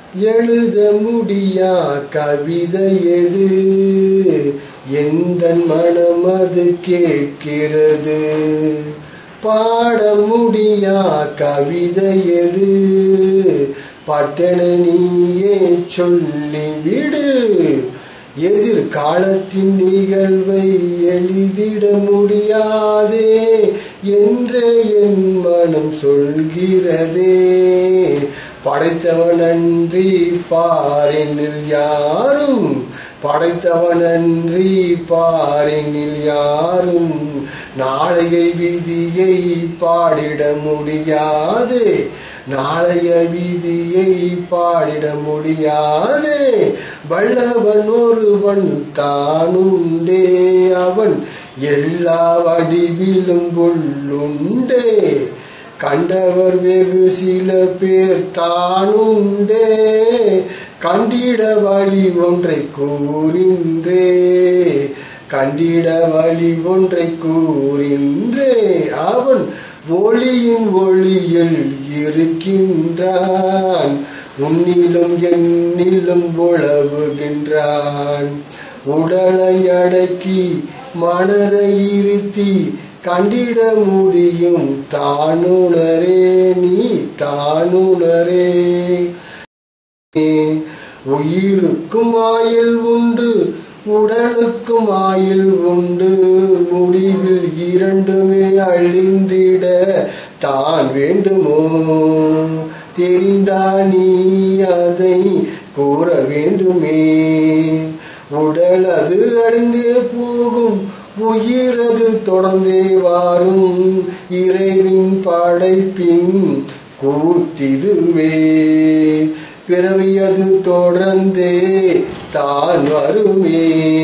எழுத முடியா கவிதை எது எந்த மனம் அது கேட்கிறது பாட முடியா கவிதை எது பட்டண நீயே சொல்லிவிடு எதிர்காலத்தின் நிகழ்வை எழுதிட முடியாதே என்று என் மனம் சொல்கிறதே படைத்தவன் அன்றி பாரினில் யாரும் படைத்தவன் அன்றி பாரினில் யாரும் நாளைய விதியை பாடிட முடியாது நாளைய விதியை பாடிட முடியாது வல்லவன் ஒருவன் தானுண்டே அவன் எல்லா வடிவிலும் உள்ளுண்டே கண்டவர் வெகு சில பேர் தானுண்டே கண்டிட வழி ஒன்றை கூறின்றே கண்டிட வழி ஒன்றை கூறின்றே அவன் ஒளியின் ஒளியில் இருக்கின்றான் உன்னிலும் என்னிலும் உழவுகின்றான் உடலை அடக்கி மனதை இருத்தி கண்டிட முடியும் தானுணரே நீ தானுணரே உயிருக்கும் ஆயில் உண்டு உடலுக்கும் ஆயில் உண்டு முடிவில் இரண்டுமே அழிந்திட தான் வேண்டுமோ தெரிந்தா நீ அதை கூற வேண்டுமே உடல் அது அழிந்தே போகும் உயிரது தொடர்ந்தே வாரும் இறைவின் படைப்பின் கூத்திதுவே பிறவியது தொடர்ந்தே தான் வருமே